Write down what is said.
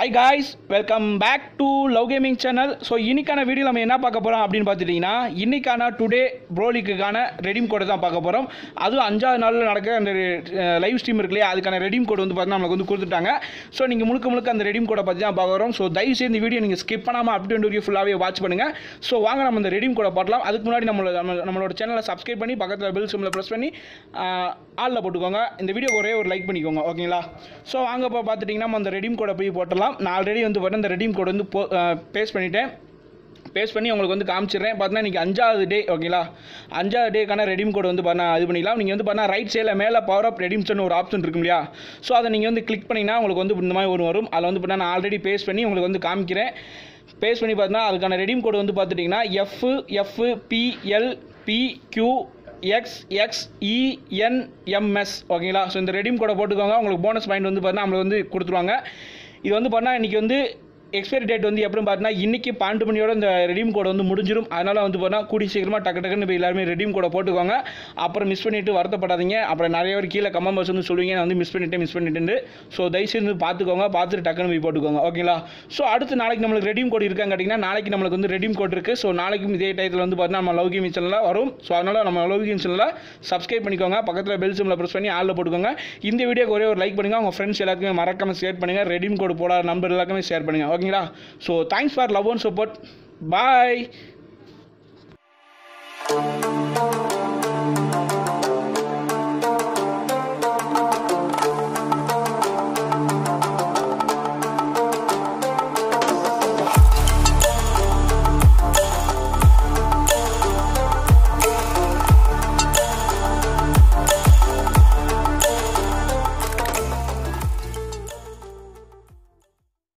hi guys welcome back to love gaming channel so இன்னைக்கான video நம்ம என்ன பார்க்க போகிறோம் அப்படின்னு பார்த்துட்டிங்கன்னா இன்னைக்கான டுடே ப்ரோலிக்குக்கான ரெடீம் கோடை தான் பார்க்க போகிறோம் அதுவும் அஞ்சாவது நாளில் நடக்கிற அந்த லைவ் ஸ்ட்ரீம் இருக்கு இல்லையா அதுக்கான ரெடீம் கோடு வந்து பார்த்தீங்கன்னா நம்மளுக்கு வந்து கொடுத்துட்டாங்க ஸோ நீங்கள் முழுக்க முழுக்க அந்த ரெடீம் கோடை பற்றி தான் பார்க்க போகிறோம் ஸோ தயவு செய்து இந்த வீடியோ நீங்கள் ஸ்கிப் பண்ணாமல் அப் டு வரைக்கும் ஃபுல்லாகவே வாட்ச் பண்ணுங்கள் ஸோ வாங்க நம்ம இந்த ரெடீம் கோடை பார்க்கலாம் அதுக்கு முன்னாடி நம்மளோட நம்ம நம்மளோட சேனலை சப்ஸ்கிரைப் பண்ணி பக்கத்தில் பெல் சிம்மில் ப்ரெஸ் பண்ணி ஆளில் போட்டுக்கோங்க இந்த வீடியோ ஒரே ஒரு லைக் பண்ணிக்கோங்க ஓகேங்களா ஸோ வாங்க இப்போ பார்த்துட்டிங்கன்னா நம்ம அந்த ரெடீம் கோடை போய் போட்டலாம் நான் ஆல்ரெடி வந்து பார்த்தா இந்த ரெடீம் கோட் வந்து போ பேஸ்ட் பண்ணிட்டேன் பேஸ்ட் பண்ணி உங்களுக்கு வந்து காமிச்சிடுறேன் பார்த்தீங்கன்னா இன்றைக்கி அஞ்சாவது டே ஓகேங்களா அஞ்சாவது டேக்கான ரெடீம் கோட் வந்து பார்த்தா இது பண்ணிக்கலாம் நீங்கள் வந்து பார்த்தா ரைட் சைடில் மேலே பவர் ஆஃப் ரெடீம்ஸ்னு ஒரு ஆப்ஷன் இருக்கும் இல்லையா ஸோ அதை நீங்கள் வந்து கிளிக் பண்ணிங்கன்னா உங்களுக்கு வந்து இந்த மாதிரி ஒரு வரும் அதில் வந்து பார்த்தா நான் ஆல்ரெடி பேஸ்ட் பண்ணி உங்களுக்கு வந்து காமிக்கிறேன் பேஸ்ட் பண்ணி பார்த்தீங்கன்னா அதுக்கான ரெடீம் கோட் வந்து பார்த்துட்டிங்கன்னா F F PL PQ X X ENMS ஓகேங்களா ஸோ இந்த ரெடீம் கோடை போட்டுக்கோங்க உங்களுக்கு போனஸ் பாயிண்ட் வந்து பார்த்தீங்கன்னா நம்மளுக்கு வந்து கொடுத்துருவாங்க இது வந்து பண்ணால் இன்றைக்கி வந்து எக்ஸ்பைரி டேட் வந்து எப்படின்னு பார்த்தீங்கன்னா இன்றைக்கி பன்னெண்டு மணியோட இந்த ரெடீம் கோடை வந்து முடிஞ்சிடும் அதனால் வந்து பார்த்தா கூடி சீக்கிரமாக டக்கு டக்குன்னு போய் எல்லாருமே ரெடீம் கோடை போட்டுக்கோங்க அப்புறம் மிஸ் பண்ணிவிட்டு வருத்தப்படாதீங்க அப்புறம் நிறைய பேர் கீழே கமெண்ட் பாக்ஸ் வந்து சொல்லுவீங்க நான் வந்து மிஸ் பண்ணிட்டேன் மிஸ் பண்ணிட்டேன் ஸோ தயவுசெய்து வந்து பார்த்துக்கோங்க பார்த்துட்டு டக்குன்னு போய் போட்டுக்கோங்க ஓகேங்களா ஸோ அடுத்து நாளைக்கு நம்மளுக்கு ரெடீம் கோட் இருக்காங்க கேட்டிங்கன்னா நாளைக்கு நம்மளுக்கு வந்து ரெடீம் கோட் இருக்குது ஸோ நாளைக்கும் இதே டயத்தில் வந்து பார்த்தீங்கன்னா நம்ம லவ் கேம் சேனலில் வரும் ஸோ அதனால் நம்ம லவ் கேம் சேனலில் சப்ஸ்கிரைப் பண்ணிக்கோங்க பக்கத்தில் பெல் சிம்மில் ப்ரெஸ் பண்ணி ஆளில் போட்டுக்கோங்க இந்த வீடியோக்கு ஒரே ஒரு லைக் பண்ணுங்கள் உங்கள் ஃப்ரெண்ட்ஸ் எல்லாத்துக்குமே மறக்காமல் ஷேர் பண்ணுங்கள் ரெடீம் கோட் போடாத நம்பர் எல்லாருக்குமே ஷேர் பண்ணுங்கள் ஓகேங்களா so thanks for love and support bye